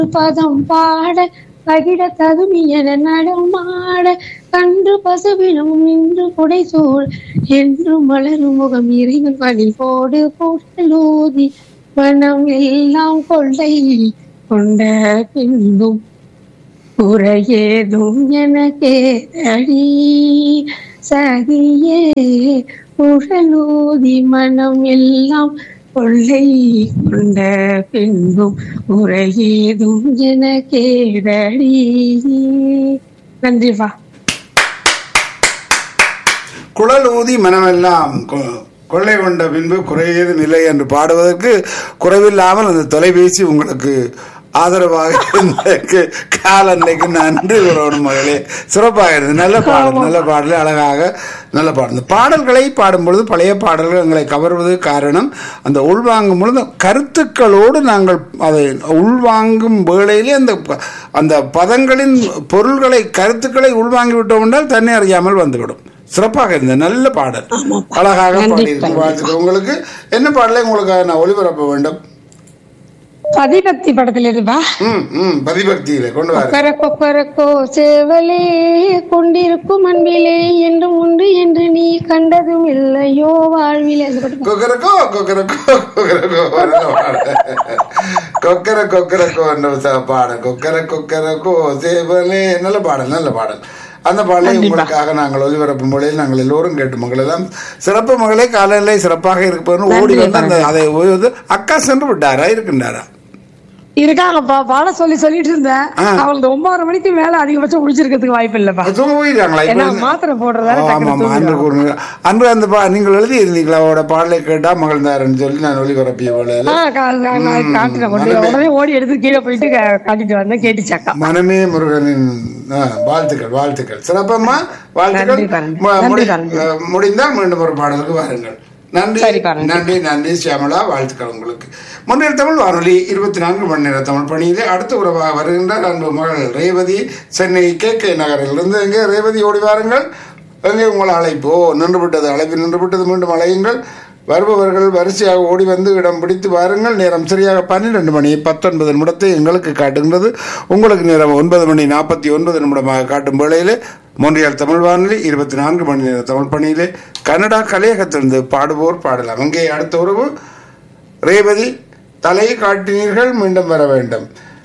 பதம் பாட பகிட ததுமியன நடமாட கன்று பசுவினும் நின்று புடை சூழ் என்று மலரும் முகம் இறைவன் பணி போடு போடலோதி மனம் எல்லாம் கொள்ளை கொண்ட பின்பும் குறையேதும் எனக்கே அடி சகியே உடலோதி மனம் எல்லாம் கொள்ளை கொண்ட பின்பும் உரையேதும் எனக்கேதடி நன்றிப்பா குழல் ஊதி மனமெல்லாம் கொ- கொள்ளை கொண்ட பின்பு குறையது நிலை என்று பாடுவதற்கு குறைவில்லாமல் அந்த தொலைபேசி உங்களுக்கு ஆதரவாக இருந்ததற்கு காலன்னைக்கு நன்றி கூறணும் மகளே சிறப்பாக இருந்தது நல்ல பாடல் நல்ல பாடல் அழகாக நல்ல பாடல் இந்த பாடல்களை பாடும் பொழுது பழைய பாடல்கள் எங்களை கவர்வது காரணம் அந்த உள்வாங்கும் பொழுது கருத்துக்களோடு நாங்கள் அதை உள்வாங்கும் வேளையிலே அந்த ப- அந்த பதங்களின் பொருள்களை கருத்துக்களை உள்வாங்கி விட்டோம் என்றால் தன்னை அறியாமல் வந்துவிடும் சிறப்பாக இருந்தது நல்ல பாடல் அழகாக நன்றி, பாடியிருக்கு வாழ்த்துக்கள் உங்களுக்கு என்ன பாடலை உங்களுக்கு நான் ஒளிபரப்ப வேண்டும் பதிபக்தி படத்துல இருப்பா ம் ம் பதிபக்தியில கொண்டு வர கொக்கர கொக்கரக்கோ சேவலே கொண்டிருக்கும் அன்பிலே என்றும் உண்டு என்று நீ கண்டதும் இல்லையோ வாழ்விலே அந்த பாட்டு கொக்கரக்கோ கொக்கரக்கோ கொக்கரக்கோ கொக்கர கொக்கரக்கோ என்ற ச- பாடல் கொக்கர கொக்கரக்கோ சேவலே நல்ல பாடல் நல்ல பாடல் அந்த பாடலை உங்களுக்காக நாங்கள் ஒளிபரப்பும் பொழுது நாங்கள் எல்லோரும் கேட்டு மகளெல்லாம் சிறப்பு மகளே காலையிலே சிறப்பாக இருப்பதுன்னு ஓடி வந்து அந்த அதை ஓய்வது அக்கா சென்று விட்டாரா இருக்கின்றாரா இருக்காங்கப்பா பாட சொல்லி சொல்லிட்டு இருந்தேன் ஆ. அவங்களுக்கு ஒன்பது மணிக்கு மேல அதிகபட்சம் முடிச்சிருக்கிறதுக்கு வாய்ப்பு இல்லப்பா தூங்க போயிட்டாங்களா இப்ப ஏன்னா வந்து- மாத்திரை போடுறதால ஆமா டக்குனு ஆமா அன்று கூறுங்க அன்று அந்த பா நீங்கள் எழுதி இருந்தீங்களா அவரோட பாடலை கேட்டா மகிழ்ந்தாருன்னு சொல்லி நான் ஒளிபரப்பிய வேளையில ஆ, கா- நான் நான் காட்டுறேன் கொண்டு போய். உடனே ஓடி எடுத்து கீழே போயிட்டு கா- காட்டிட்டு வந்தேன் கேட்டுச்சாக்கா மனமே முருகனின் ஆ, வாழ்த்துக்கள் வாழ்த்துக்கள் சிறப்பம்மா வாழ்த்துக்கள் நன்றி பாருங்க. மு- நன்றி முடி- பாருங்க. அஹ், முடிந்தால் மீண்டும் ஒரு பாடலுக்கு வாருங்கள் நன்றி சரி பாருங்க. நன்றி நன்றி சியாமலா வாழ்த்துக்கள் உங்களுக்கு முன்னில் தமிழ் வானொலி இருபத்தி நான்கு மணி நேர தமிழ் பணியிலே அடுத்த உறவாக வருகின்றார் அன்பு மகள் ரேவதி சென்னை கே கே நகரிலிருந்து எங்கே ரேவதி ஓடி வாருங்கள் எங்கே உங்களை அழைப்போ நின்று விட்டது அழைப்பு நின்று விட்டது மீண்டும் அழையுங்கள் வருபவர்கள் வரிசையாக ஓடி வந்து இடம் பிடித்து வாருங்கள் நேரம் சரியாக பன்னிரெண்டு மணி பத்தொன்பது நிமிடத்தை எங்களுக்கு காட்டுகின்றது உங்களுக்கு நேரம் ஒன்பது மணி நாற்பத்தி ஒன்பது நிமிடமாக காட்டும் வேளையிலே மொன்றியால் தமிழ் வானொலி இருபத்தி நான்கு மணி நேர தமிழ் பணியிலே கனடா கலையகத்திலிருந்து பாடுவோர் பாடலாம் அங்கே அடுத்த உறவு ரேவதி தலையை காட்டினீர்கள் மீண்டும் வர வேண்டும்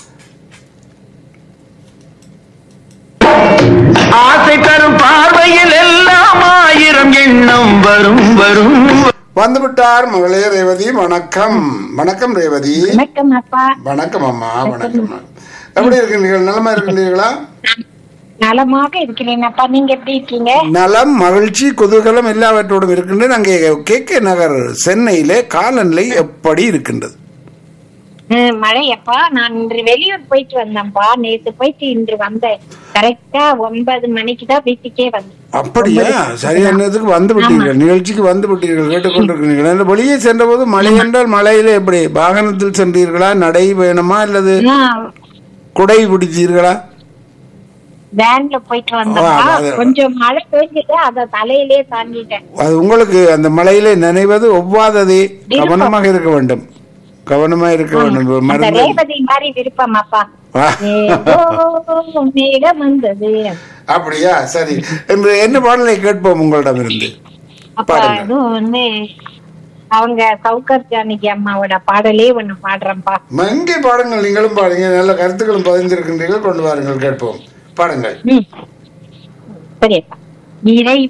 ஆசை தரும் பார்வையில் எல்லாம் ஆயிரம் எண்ணம் வரும் வரும் வந்துவிட்டார் மகளே ரேவதி வணக்கம் வணக்கம் ரேவதி வணக்கம் அப்பா வணக்கம் அம்மா வணக்கம் எப்படி இருக்கின்றீர்கள் நலமா இருக்கின்றீர்களா நலமாக இருக்கிறேன் அப்பா நீங்க எப்படி இருக்கீங்க நலம் மகிழ்ச்சி குதூகலம் எல்லாவற்றோடும் இருக்கின்றது அங்கே கே கே நகர் சென்னையிலே காலநிலை எப்படி இருக்கின்றது ஹம், மழையப்பா நான் இன்று வெளியூர் போயிட்டு வந்தேன்ப்பா நேத்து போயிட்டு இன்று வந்தேன் கரெக்டா ஒன்பது மணிக்கு தான் வீட்டுக்கே வந்தேன் அப்படியா சரியானதுக்கு வந்து விட்டீர்கள் நிகழ்ச்சிக்கு வந்து விட்டீர்கள் கேட்டுக்கொண்டிருக்கிறீர்கள் அந்த வெளியே சென்றபோது மழை என்றால் மழையில எப்படி வாகனத்தில் சென்றீர்களா நடை வேணுமா அல்லது நான் குடை பிடித்தீர்களா வேன்ல போயிட்டு வந்தேன்ப்பா ஆ, அது- கொஞ்சம் மழை பெஞ்சது அத தலையிலே தாங்கிட்டேன் அது உங்களுக்கு அந்த மழையிலே நினைவது ஒவ்வாததே கவனமாக இருக்க வேண்டும் கவனமா இருக்க வேண்டும் அந்த மருந்து ரேவதி மாதிரி விருப்பம் அப்பா ஆ. ஏதோ மேகம் வந்தது அப்படியா சரி என்று என்ன பாடலை கேட்போம் உங்களிடமிருந்து அப்ப பாடுங்க. அதுவும் வந்து அவங்க சௌகர் ஜானகி அம்மாவோட பாடலே ஒண்ணு பாடுறேன்ப்பா எங்கே பாடுங்கள் நீங்களும் பாடுங்க நல்ல கருத்துக்களும் பதிந்திருக்கின்றீர்கள் கொண்டு வாருங்கள் கேட்போம் பாடுங்கள் ம். சரியப்பா இறை